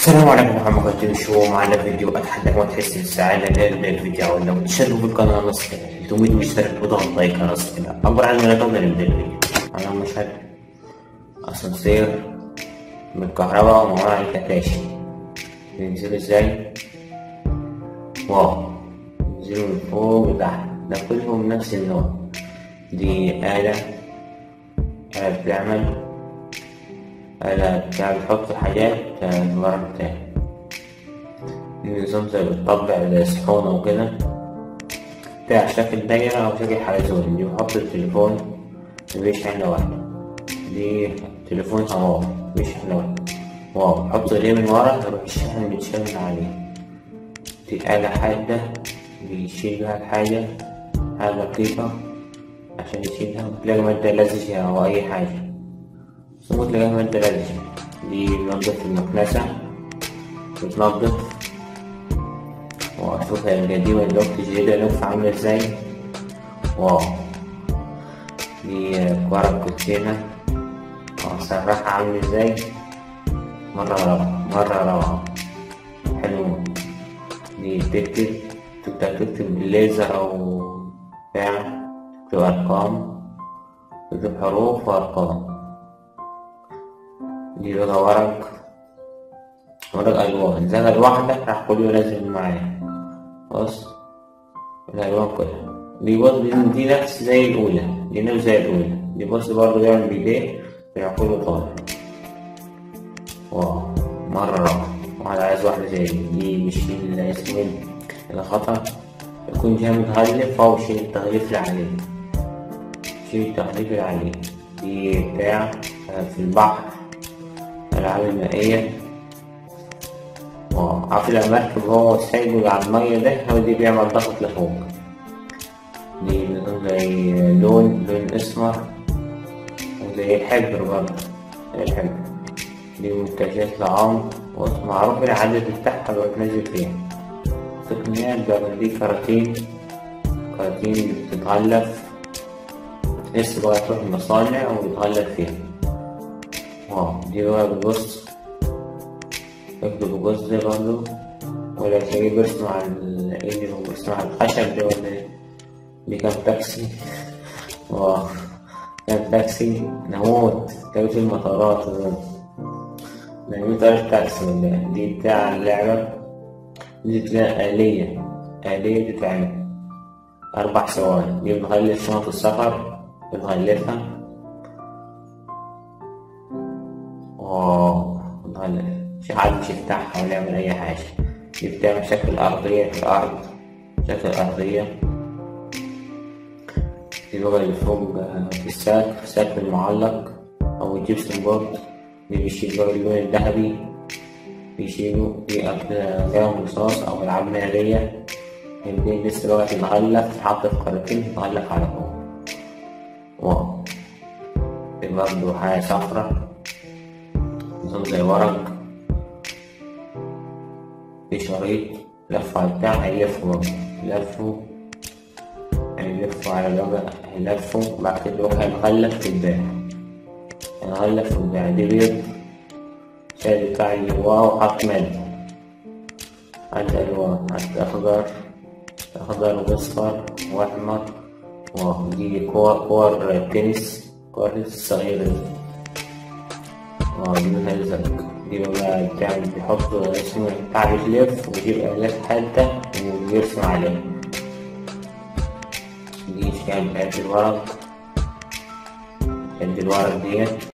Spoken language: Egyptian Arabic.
السلام عليكم ورحمة الله وبركاته شو معنا فيديو أتحدث ما تحس بالسعادة لأن الفيديو لو تشتركوا في القناة نص كده 300 مشترك وضغط لايك نص كده عبر عن لا تقدر نبدأ الفيديو أنا مشهد أسانسير بالكهرباء ومعاه الكتاشي بينزلوا ازاي واو بينزلوا من فوق لتحت ده كلهم نفس النوع دي آلة آلة بتعمل آلة بتاع بتحط حاجات في الورق بتاعي دي نظام زي بتطبع زي صحونة وكده بتاع شكل دايرة أو شكل حلزون دي بحط التليفون بيشحن لوحده دي تليفون هواوي بيشحن لوحده واو بحط ايديه من ورا يروح الشحن بيتشال من عليه دي آلة حادة بيشيل بيها الحاجة حاجة دقيقة عشان يشيلها تلاقي مادة لزجة أو أي حاجة ثم تلاقيها مادة لزجة دي بنضف المكنسة بتنضف وأشوف هي القديمة الوقت الجديدة لوف عاملة ازاي واو دي ورق كوتشينة وأسرحها عامل ازاي مرة روعة مرة روعة حلو دي تكتب تقدر تكتب بالليزر أو بتاع تكتب أرقام تكتب حروف وأرقام دي بقى ورق ورق ألوان زي الواحدة راح كله لازم معايا بص الألوان كلها دي بص دي نفس زي الأولى دي نفس زي الأولى دي بص برضه بيعمل بإيديه راح كله طالع واو مرة روعة واحد عايز واحدة زي دي دي بيشيل اسم الخطأ يكون جاي متغلف أو شيل التغليف اللي عليه شيل التغليف اللي عليه دي بتاع في البحر الألعاب المائية واو عارف المركب هو سايبه على المية ده هو دي بيعمل ضغط لفوق دي زي لون لون أسمر وزي الحبر برضه زي الحبر دي منتجات لعام ومعروف العدد بتاعها بتنزل فيها تقنيات بقى دي كراتين كراتين بتتغلف لسه بقى تروح المصانع وبتغلف فيها واو دي بقى بتبص يكتب الجزء ده برضه ولا تلاقيه بيرسم على الايد وبيرسم على الخشب ده ولا ايه دي كان تاكسي واو كان تاكسي نموت تاكسي المطارات ده نعمل طريقة تاكسي ولا دي بتاع اللعبة دي تلاقي آلية آلية تتعمل أربع ثواني دي بنغلف شنط السفر بنغلفها واو بنغلف مش حد مش يفتحها ولا يعمل أي حاجة دي بتعمل شكل أرضية في الأرض شكل أرضية دي بقى اللي فوق في الساك في الساك المعلق أو الجبسون بورد اللي بيشيل بقى اللون الذهبي بيشيلوا في أقلام رصاص أو ألعاب نارية يمكن لسه بقى تتغلف تتحط في قارتين تتغلف على فوق واو في برضه حاجة صفرا نظام زي ورق في شريط لف على البتاع هيلفوا برضه يلفوا هيلفوا على الوجه هيلفوا بعد كده يروح هيتغلف في الباع هيتغلف في الباع دي بيض شايل بتاع الواو حط مادة عند ألوان عند أخضر أخضر وأصفر وأحمر ودي كور كور تنس كور تنس صغيرة دي ودي منها الزرق دي بقى بتعمل بيحط اسمه بتاع بيلف ويجيب آلات حادة ويرسم عليها دي كانت بتاعت الورق قد الورق ديت